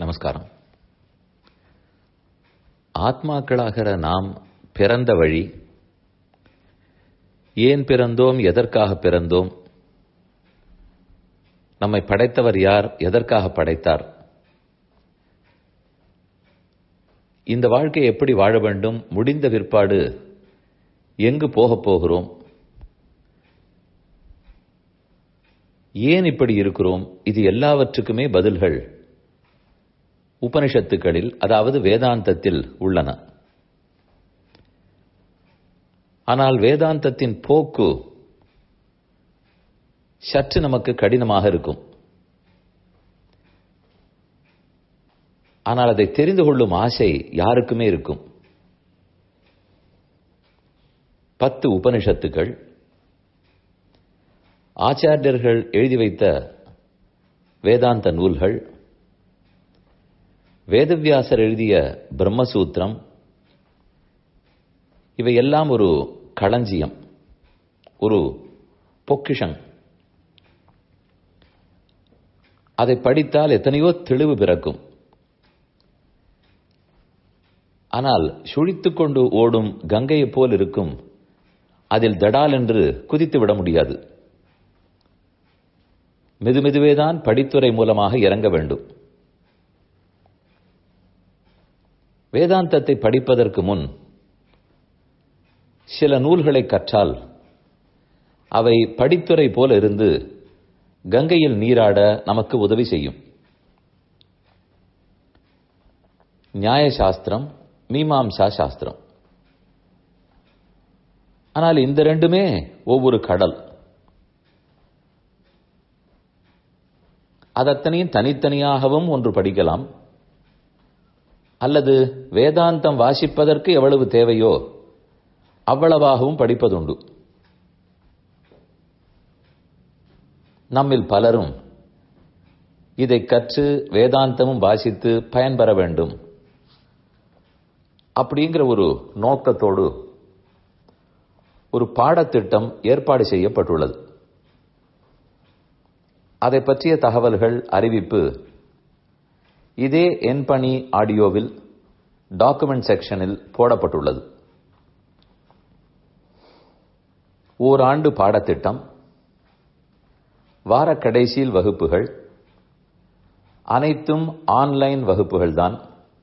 நமஸ்காரம் ஆத்மாக்களாகிற நாம் பிறந்த வழி ஏன் பிறந்தோம் எதற்காக பிறந்தோம் நம்மை படைத்தவர் யார் எதற்காக படைத்தார் இந்த வாழ்க்கை எப்படி வாழ வேண்டும் முடிந்த பிற்பாடு எங்கு போகப் போகிறோம் ஏன் இப்படி இருக்கிறோம் இது எல்லாவற்றுக்குமே பதில்கள் உபனிஷத்துக்களில் அதாவது வேதாந்தத்தில் உள்ளன ஆனால் வேதாந்தத்தின் போக்கு சற்று நமக்கு கடினமாக இருக்கும் ஆனால் அதை தெரிந்து கொள்ளும் ஆசை யாருக்குமே இருக்கும் பத்து உபனிஷத்துக்கள் ஆச்சாரியர்கள் எழுதி வைத்த வேதாந்த நூல்கள் வேதவியாசர் எழுதிய பிரம்மசூத்திரம் இவையெல்லாம் ஒரு களஞ்சியம் ஒரு பொக்கிஷம் அதை படித்தால் எத்தனையோ தெளிவு பிறக்கும் ஆனால் சுழித்துக் கொண்டு ஓடும் கங்கையைப் போல் இருக்கும் அதில் தடால் என்று குதித்து விட முடியாது மெதுமெதுவேதான் படித்துறை மூலமாக இறங்க வேண்டும் வேதாந்தத்தை படிப்பதற்கு முன் சில நூல்களை கற்றால் அவை படித்துறை போல இருந்து கங்கையில் நீராட நமக்கு உதவி செய்யும் நியாய சாஸ்திரம் மீமாம்சா சாஸ்திரம் ஆனால் இந்த ரெண்டுமே ஒவ்வொரு கடல் அதத்தனையும் தனித்தனியாகவும் ஒன்று படிக்கலாம் அல்லது வேதாந்தம் வாசிப்பதற்கு எவ்வளவு தேவையோ அவ்வளவாகவும் படிப்பதுண்டு நம்மில் பலரும் இதை கற்று வேதாந்தமும் வாசித்து பயன்பெற வேண்டும் அப்படிங்கிற ஒரு நோக்கத்தோடு ஒரு பாடத்திட்டம் ஏற்பாடு செய்யப்பட்டுள்ளது அதை பற்றிய தகவல்கள் அறிவிப்பு இதே என் பணி ஆடியோவில் டாக்குமெண்ட் செக்ஷனில் போடப்பட்டுள்ளது ஓராண்டு பாடத்திட்டம் வார கடைசியில் வகுப்புகள் அனைத்தும் ஆன்லைன் வகுப்புகள் தான்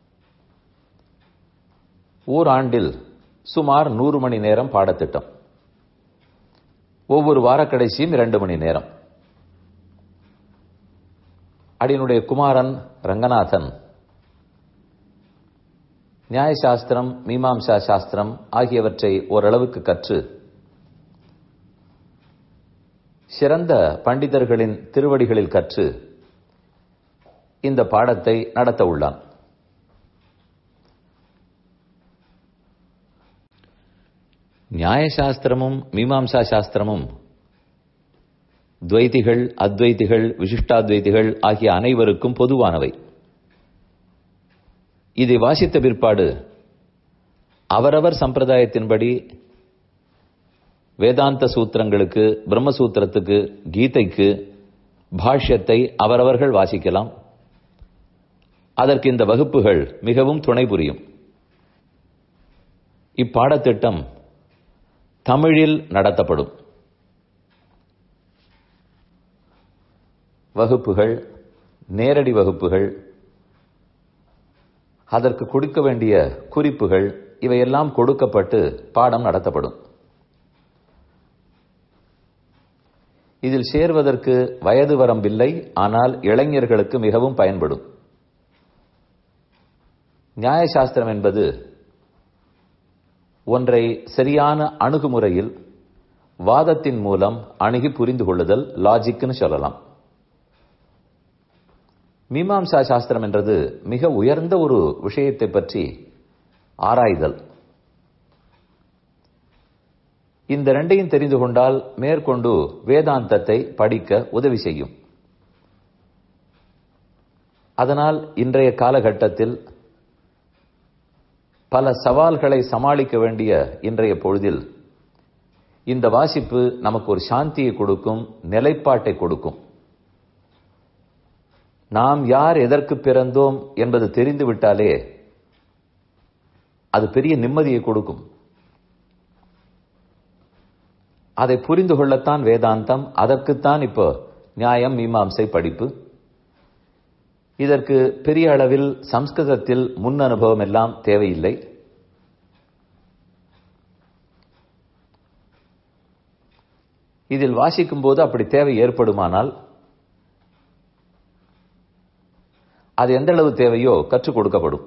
ஓராண்டில் சுமார் நூறு மணி நேரம் பாடத்திட்டம் ஒவ்வொரு வார கடைசியும் இரண்டு மணி நேரம் அடியினுடைய குமாரன் ரங்கநாதன் நியாயசாஸ்திரம் மீமாம்சா சாஸ்திரம் ஆகியவற்றை ஓரளவுக்கு கற்று சிறந்த பண்டிதர்களின் திருவடிகளில் கற்று இந்த பாடத்தை நடத்த உள்ளான் நியாயசாஸ்திரமும் மீமாம்சா சாஸ்திரமும் துவைதிகள் அத்வைதிகள் விசிஷ்டாத்வைதிகள் ஆகிய அனைவருக்கும் பொதுவானவை இதை வாசித்த பிற்பாடு அவரவர் சம்பிரதாயத்தின்படி வேதாந்த சூத்திரங்களுக்கு பிரம்மசூத்திரத்துக்கு கீதைக்கு பாஷ்யத்தை அவரவர்கள் வாசிக்கலாம் அதற்கு இந்த வகுப்புகள் மிகவும் துணை புரியும் இப்பாடத்திட்டம் தமிழில் நடத்தப்படும் வகுப்புகள் நேரடி வகுப்புகள் அதற்கு கொடுக்க வேண்டிய குறிப்புகள் இவையெல்லாம் கொடுக்கப்பட்டு பாடம் நடத்தப்படும் இதில் சேர்வதற்கு வயது வரம்பில்லை ஆனால் இளைஞர்களுக்கு மிகவும் பயன்படும் நியாயசாஸ்திரம் என்பது ஒன்றை சரியான அணுகுமுறையில் வாதத்தின் மூலம் அணுகி புரிந்து கொள்ளுதல் லாஜிக்னு சொல்லலாம் மீமாம்சா சாஸ்திரம் என்றது மிக உயர்ந்த ஒரு விஷயத்தை பற்றி ஆராய்தல் இந்த ரெண்டையும் தெரிந்து கொண்டால் மேற்கொண்டு வேதாந்தத்தை படிக்க உதவி செய்யும் அதனால் இன்றைய காலகட்டத்தில் பல சவால்களை சமாளிக்க வேண்டிய இன்றைய பொழுதில் இந்த வாசிப்பு நமக்கு ஒரு சாந்தியை கொடுக்கும் நிலைப்பாட்டை கொடுக்கும் நாம் யார் எதற்கு பிறந்தோம் என்பது தெரிந்துவிட்டாலே அது பெரிய நிம்மதியை கொடுக்கும் அதை புரிந்து கொள்ளத்தான் வேதாந்தம் அதற்குத்தான் இப்போ நியாயம் மீமாம்சை படிப்பு இதற்கு பெரிய அளவில் சம்ஸ்கிருதத்தில் முன் அனுபவம் எல்லாம் தேவையில்லை இதில் வாசிக்கும் போது அப்படி தேவை ஏற்படுமானால் அது எந்த அளவு தேவையோ கற்றுக் கொடுக்கப்படும்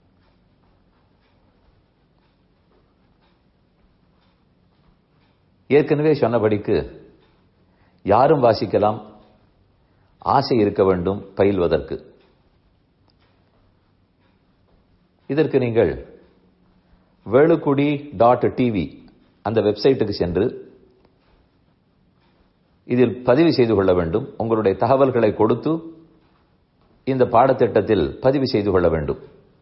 ஏற்கனவே சொன்னபடிக்கு யாரும் வாசிக்கலாம் ஆசை இருக்க வேண்டும் பயில்வதற்கு இதற்கு நீங்கள் வேளுக்குடி டாட் டிவி அந்த வெப்சைட்டுக்கு சென்று இதில் பதிவு செய்து கொள்ள வேண்டும் உங்களுடைய தகவல்களை கொடுத்து இந்த பாடத்திட்டத்தில் பதிவு செய்து கொள்ள வேண்டும்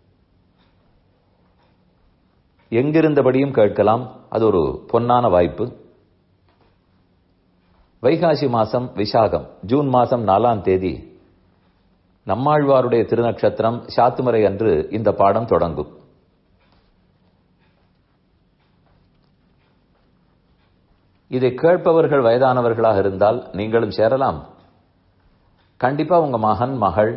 எங்கிருந்தபடியும் கேட்கலாம் அது ஒரு பொன்னான வாய்ப்பு வைகாசி மாசம் விசாகம் ஜூன் மாசம் நாலாம் தேதி நம்மாழ்வாருடைய திருநக்ஷத்திரம் சாத்துமறை அன்று இந்த பாடம் தொடங்கும் இதை கேட்பவர்கள் வயதானவர்களாக இருந்தால் நீங்களும் சேரலாம் கண்டிப்பா உங்க மகன் மகள்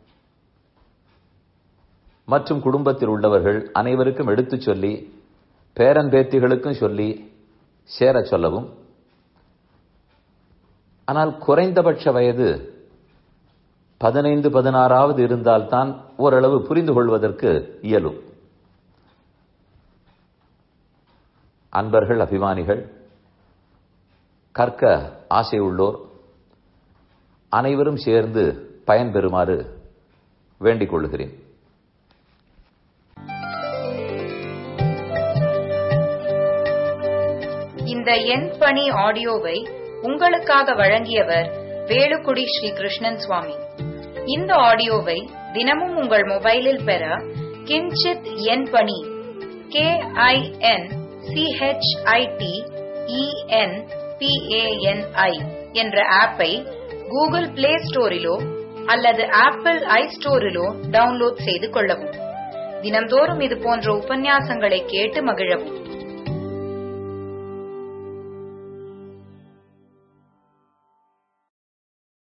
மற்றும் குடும்பத்தில் உள்ளவர்கள் அனைவருக்கும் எடுத்துச் சொல்லி பேரன் பேத்திகளுக்கும் சொல்லி சேர சொல்லவும் ஆனால் குறைந்தபட்ச வயது பதினைந்து பதினாறாவது இருந்தால்தான் ஓரளவு புரிந்து கொள்வதற்கு இயலும் அன்பர்கள் அபிமானிகள் கற்க ஆசை உள்ளோர் அனைவரும் சேர்ந்து பயன்பெறுமாறு வேண்டிக் கொள்கிறேன் இந்த எண் பணி ஆடியோவை உங்களுக்காக வழங்கியவர் வேலுக்குடி ஸ்ரீ கிருஷ்ணன் சுவாமி இந்த ஆடியோவை தினமும் உங்கள் மொபைலில் பெற கிஞ்சித் எண் பணி கே ஐ என் சிஹெச்ஐடி இஎன் பிஏஎன்ஐ என்ற ஆப்பை கூகுள் பிளே ஸ்டோரிலோ அல்லது ஆப்பிள் ஐ ஸ்டோரிலோ டவுன்லோட் செய்து கொள்ளவும் தினந்தோறும் இது போன்ற உபன்யாசங்களை கேட்டு மகிழவும்